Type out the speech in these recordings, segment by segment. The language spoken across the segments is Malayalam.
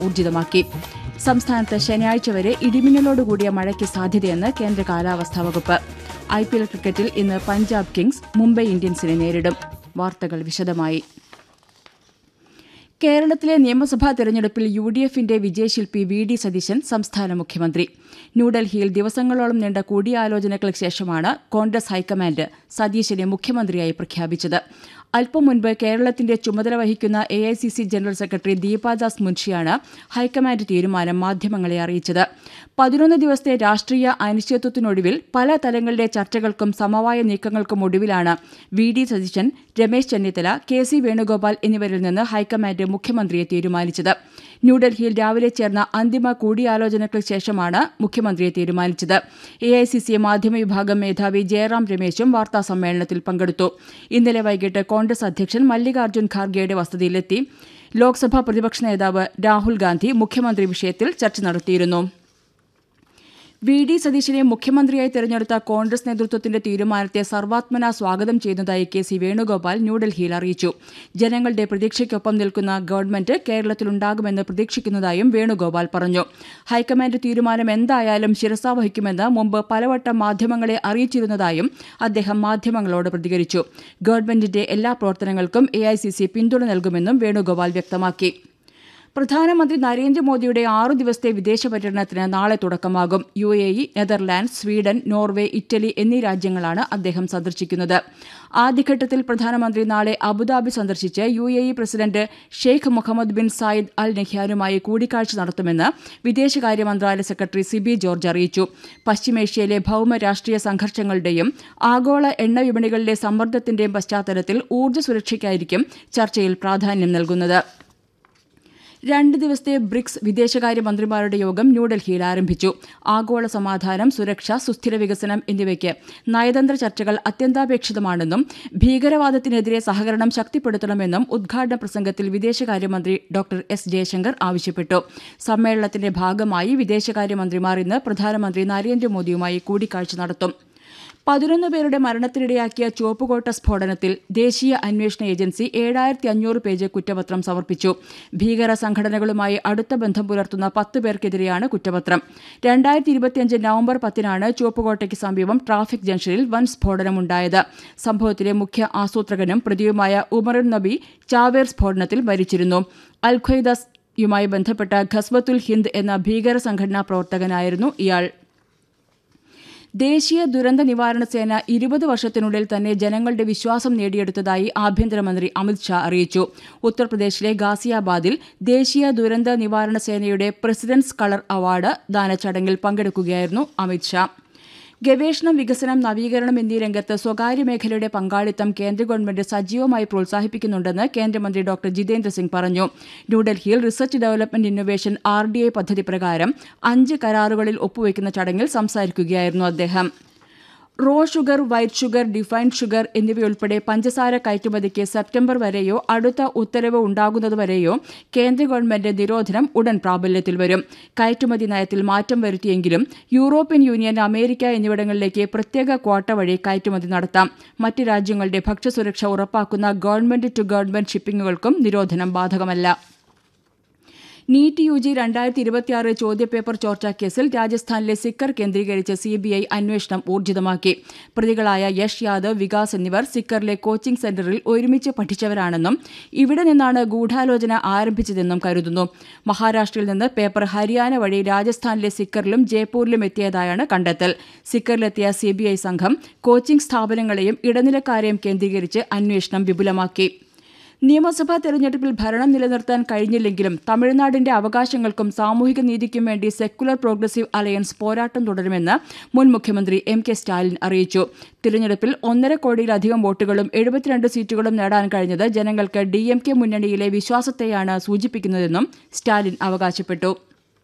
ഊർജിതമാക്കി സംസ്ഥാനത്ത് ശനിയാഴ്ച വരെ ഇടിമിന്നലോടുകൂടിയ മഴയ്ക്ക് സാധ്യതയെന്ന് കേന്ദ്ര കാലാവസ്ഥാ വകുപ്പ് ഐ പി എൽ ക്രിക്കറ്റിൽ ഇന്ന് പഞ്ചാബ് കിങ്സ് മുംബൈ ഇന്ത്യൻസിനെ നേരിടും വാർത്തകൾ വിശദമായി കേരളത്തിലെ നിയമസഭാ തെരഞ്ഞെടുപ്പിൽ യു ഡി എഫിന്റെ വിജയശില്പി വി ഡി സതീശൻ സംസ്ഥാന മുഖ്യമന്ത്രി ന്യൂഡൽഹിയിൽ ദിവസങ്ങളോളം നീണ്ട കൂടിയാലോചനകൾക്ക് ശേഷമാണ് കോൺഗ്രസ് ഹൈക്കമാൻഡ് സതീശനെ മുഖ്യമന്ത്രിയായി പ്രഖ്യാപിച്ചത് അല്പം മുൻപ് കേരളത്തിന്റെ ചുമതല വഹിക്കുന്ന A I C C general secretary Deepa Das മുൻഷിയാണ് ഹൈക്കമാൻഡ് തീരുമാനം മാധ്യമങ്ങളെ അറിയിച്ചത് പതിനൊന്ന് ദിവസത്തെ രാഷ്ട്രീയ അനിശ്ചിതത്വത്തിനൊടുവിൽ പല തലങ്ങളിലെ ചർച്ചകൾക്കും സമവായ നീക്കങ്ങൾക്കും ഒടുവിലാണ് V D Satheesan Ramesh Chennithala K C Venugopal എന്നിവരിൽ നിന്ന് ഹൈക്കമാൻഡ് മുഖ്യമന്ത്രിയെ തീരുമാനിച്ചത് ന്യൂഡൽഹിയിൽ രാവിലെ ചേർന്ന അന്തിമ കൂടിയാലോചനകൾക്ക് ശേഷമാണ് മുഖ്യമന്ത്രിയെ തീരുമാനിച്ചത് എ ഐ സി സി മാധ്യമ വിഭാഗം മേധാവി ജയറാം രമേശും വാർത്താസമ്മേളനത്തിൽ പങ്കെടുത്തു ഇന്നലെ വൈകിട്ട് കോൺഗ്രസ് അധ്യക്ഷൻ മല്ലികാർജ്ജുൻ ഖാർഗെയുടെ വസതിയിലെത്തി ലോക്സഭാ പ്രതിപക്ഷ നേതാവ് രാഹുൽ ഗാന്ധി മുഖ്യമന്ത്രി വിഷയത്തിൽ ചർച്ച നടത്തിയിരുന്നു വി ഡി സതീശനെ മുഖ്യമന്ത്രിയായി തെരഞ്ഞെടുത്ത കോൺഗ്രസ് നേതൃത്വത്തിന്റെ തീരുമാനത്തെ സർവാത്മന സ്വാഗതം ചെയ്യുന്നതായി കെ സി വേണുഗോപാൽ ന്യൂഡൽഹിയിൽ അറിയിച്ചു ജനങ്ങളുടെ പ്രതീക്ഷയ്ക്കൊപ്പം നിൽക്കുന്ന ഗവൺമെന്റ് കേരളത്തിലുണ്ടാകുമെന്ന് പ്രതീക്ഷിക്കുന്നതായും വേണുഗോപാൽ പറഞ്ഞു ഹൈക്കമാൻഡ് തീരുമാനം എന്തായാലും ശിരസാ വഹിക്കുമെന്ന് മുമ്പ് പലവട്ടം മാധ്യമങ്ങളെ അറിയിച്ചിരുന്നതായും അദ്ദേഹം മാധ്യമങ്ങളോട് പ്രതികരിച്ചു ഗവൺമെന്റിന്റെ എല്ലാ പ്രവർത്തനങ്ങൾക്കും എ പിന്തുണ നൽകുമെന്നും വേണുഗോപാൽ വ്യക്തമാക്കി പ്രധാനമന്ത്രി നരേന്ദ്രമോദിയുടെ ആറു ദിവസത്തെ വിദേശ പര്യടനത്തിന് നാളെ തുടക്കമാകും U A E Netherland Sweden Norway Italy എന്നീ രാജ്യങ്ങളാണ് അദ്ദേഹം സന്ദർശിക്കുന്നത് ആദ്യഘട്ടത്തിൽ പ്രധാനമന്ത്രി നാളെ അബുദാബി സന്ദർശിച്ച് U A E president Sheikh Mohammed bin Zayed Al നെഹ്യാനുമായി കൂടിക്കാഴ്ച നടത്തുമെന്ന് വിദേശകാര്യ മന്ത്രാലയ സെക്രട്ടറി സിബി ജോർജ് അറിയിച്ചു പശ്ചിമേഷ്യയിലെ ഭൌമ രാഷ്ട്രീയ സംഘർഷങ്ങളുടെയും ആഗോള എണ്ണ വിപണികളിലെ സമ്മർദ്ദത്തിന്റെയും പശ്ചാത്തലത്തിൽ ഊർജ്ജ സുരക്ഷയ്ക്കായിരിക്കും ചർച്ചയിൽ പ്രാധാന്യം നൽകുന്നത് രണ്ട് ദിവസത്തെ ബ്രിക്സ് വിദേശകാര്യമന്ത്രിമാരുടെ യോഗം ന്യൂഡൽഹിയിൽ ആരംഭിച്ചു ആഗോള സമാധാനം സുരക്ഷ സുസ്ഥിര വികസനം എന്നിവയ്ക്ക് നയതന്ത്ര ചർച്ചകൾ അത്യന്താപേക്ഷിതമാണെന്നും ഭീകരവാദത്തിനെതിരെ സഹകരണം ശക്തിപ്പെടുത്തണമെന്നും ഉദ്ഘാടന പ്രസംഗത്തിൽ വിദേശകാര്യമന്ത്രി ഡോക്ടർ എസ് ജയശങ്കർ ആവശ്യപ്പെട്ടു സമ്മേളനത്തിന്റെ ഭാഗമായി വിദേശകാര്യമന്ത്രിമാർ ഇന്ന് പ്രധാനമന്ത്രി നരേന്ദ്രമോദിയുമായി കൂടിക്കാഴ്ച നടത്തും പതിനൊന്ന് പേരുടെ മരണത്തിനിടയാക്കിയ ചുവപ്പുകോട്ട സ്ഫോടനത്തിൽ ദേശീയ അന്വേഷണ ഏജൻസി ഏഴായിരത്തി അഞ്ഞൂറ് പേജ് കുറ്റപത്രം സമർപ്പിച്ചു ഭീകര സംഘടനകളുമായി അടുത്ത ബന്ധം പുലർത്തുന്ന പത്ത് പേർക്കെതിരെയാണ് കുറ്റപത്രം രണ്ടായിരത്തി ഇരുപത്തിയഞ്ച് നവംബർ പത്തിനാണ് ചുവപ്പുകോട്ടയ്ക്ക് സമീപം ട്രാഫിക് ജംഗ്ഷനിൽ വൻ സ്ഫോടനമുണ്ടായത് സംഭവത്തിലെ മുഖ്യ ആസൂത്രകനും പ്രതിയുമായ ഉമറുൻ നബി ചാവേർ സ്ഫോടനത്തിൽ മരിച്ചിരുന്നു അൽ ഖ്വയ്ദസ് യുമായി ബന്ധപ്പെട്ട ഖസ്വത്തുൽ ഹിന്ദ് എന്ന ഭീകര സംഘടനാ പ്രവർത്തകനായിരുന്നു ഇയാൾ ദേശീയ ദുരന്ത നിവാരണ സേന ഇരുപത് വർഷത്തിനുള്ളിൽ തന്നെ ജനങ്ങളുടെ വിശ്വാസം നേടിയെടുത്തതായി ആഭ്യന്തരമന്ത്രി അമിത്ഷാ അറിയിച്ചു ഉത്തർപ്രദേശിലെ ഗാസിയാബാദിൽ ദേശീയ ദുരന്ത നിവാരണ സേനയുടെ പ്രസിഡന്റ്സ് കളർ അവാർഡ് ദാനച്ചടങ്ങിൽ പങ്കെടുക്കുകയായിരുന്നു അമിത്ഷാ ഗവേഷണം വികസനം നവീകരണം എന്നീ രംഗത്ത് സ്വകാര്യ മേഖലയുടെ പങ്കാളിത്തം കേന്ദ്ര ഗവൺമെന്റ് സജീവമായി പ്രോത്സാഹിപ്പിക്കുന്നുണ്ടെന്ന് കേന്ദ്രമന്ത്രി ഡോക്ടർ ജിതേന്ദ്ര സിംഗ് പറഞ്ഞു ന്യൂഡൽഹിയിൽ research development innovation R D I പദ്ധതി പ്രകാരം അഞ്ച് കരാറുകളിൽ ഒപ്പുവയ്ക്കുന്ന ചടങ്ങിൽ സംസാരിക്കുകയായിരുന്നു അദ്ദേഹം raw sugar white sugar refined sugar എന്നിവയുൾപ്പെടെ പഞ്ചസാര കയറ്റുമതിക്ക് സെപ്റ്റംബർ വരെയോ അടുത്ത ഉത്തരവ് ഉണ്ടാകുന്നതുവരെയോ കേന്ദ്ര ഗവൺമെന്റ് നിരോധനം ഉടൻ പ്രാബല്യത്തിൽ വരും കയറ്റുമതി നയത്തിൽ മാറ്റം വരുത്തിയെങ്കിലും യൂറോപ്യൻ യൂണിയൻ അമേരിക്ക എന്നിവിടങ്ങളിലേക്ക് പ്രത്യേക ക്വാട്ട വഴി കയറ്റുമതി നടത്താം മറ്റ് രാജ്യങ്ങളുടെ ഭക്ഷ്യസുരക്ഷ ഉറപ്പാക്കുന്ന ഗവൺമെന്റ് ടു ഗവൺമെന്റ് ഷിപ്പിംഗുകൾക്കും നിരോധനം ബാധകമല്ല നീറ്റ് യു ജി രണ്ടായിരത്തി ഇരുപത്തിയാറ് ചോദ്യപേപ്പർ ചോർച്ചാക്കേസിൽ രാജസ്ഥാനിലെ സിക്കർ കേന്ദ്രീകരിച്ച് സിബിഐ അന്വേഷണം ഊർജിതമാക്കി പ്രതികളായ യഷ് യാദവ് വികാസ് എന്നിവർ സിക്കറിലെ കോച്ചിംഗ് സെന്ററിൽ ഒരുമിച്ച് പഠിച്ചവരാണെന്നും ഇവിടെ നിന്നാണ് ഗൂഢാലോചന ആരംഭിച്ചതെന്നും കരുതുന്നു മഹാരാഷ്ട്രയിൽ നിന്ന് പേപ്പർ ഹരിയാന വഴി രാജസ്ഥാനിലെ സിക്കറിലും ജയ്പൂരിലും എത്തിയതായാണ് കണ്ടെത്തൽ സിക്കറിലെത്തിയ സിബിഐ സംഘം കോച്ചിംഗ് സ്ഥാപനങ്ങളെയും ഇടനിലക്കാരെയും കേന്ദ്രീകരിച്ച് അന്വേഷണം വിപുലമാക്കി നിയമസഭാ തെരഞ്ഞെടുപ്പിൽ ഭരണം നിലനിർത്താൻ കഴിഞ്ഞില്ലെങ്കിലും തമിഴ്നാടിന്റെ അവകാശങ്ങൾക്കും സാമൂഹിക നീതിക്കും വേണ്ടി സെക്കുലർ പ്രോഗ്രസീവ് അലയൻസ് പോരാട്ടം തുടരുമെന്ന് മുൻ മുഖ്യമന്ത്രി എം കെ സ്റ്റാലിൻ അറിയിച്ചു തിരഞ്ഞെടുപ്പിൽ ഒന്നര കോടിയിലധികം വോട്ടുകളും എഴുപത്തിരണ്ട് സീറ്റുകളും നേടാൻ കഴിഞ്ഞത് ജനങ്ങൾക്ക് ഡി എം കെ മുന്നണിയിലെ വിശ്വാസത്തെയാണ് സൂചിപ്പിക്കുന്നതെന്നും സ്റ്റാലിൻ അവകാശപ്പെട്ടു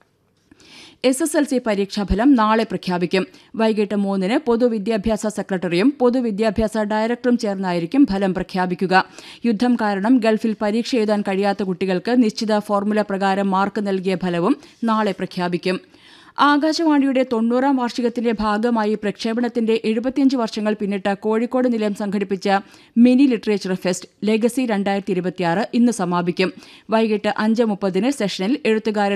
എസ് എസ് എൽ സി പരീക്ഷാഫലം നാളെ പ്രഖ്യാപിക്കും വൈകിട്ട് മൂന്നിന് പൊതുവിദ്യാഭ്യാസ സെക്രട്ടറിയും പൊതുവിദ്യാഭ്യാസ ഡയറക്ടറും ചേർന്നായിരിക്കും ഫലം പ്രഖ്യാപിക്കുക യുദ്ധം കാരണം ഗൾഫിൽ പരീക്ഷ എഴുതാൻ കഴിയാത്ത കുട്ടികൾക്ക് നിശ്ചിത ഫോർമുല പ്രകാരം മാർക്ക് നൽകിയ ഫലവും നാളെ പ്രഖ്യാപിക്കും ആകാശവാണിയുടെ തൊണ്ണൂറാം വാർഷികത്തിന്റെ ഭാഗമായി പ്രക്ഷേപണത്തിന്റെ എഴുപത്തിയഞ്ച് വർഷങ്ങൾ പിന്നിട്ട കോഴിക്കോട് നിലയം സംഘടിപ്പിച്ച മിനി ലിറ്ററേച്ചർ ഫെസ്റ്റ് ലെഗസി രണ്ടായിരത്തി ഇരുപത്തിയാറ് ഇന്ന് സമാപിക്കും വൈകിട്ട് അഞ്ച് മുപ്പതിന് സെഷനിൽ എഴുത്തുകാരൻ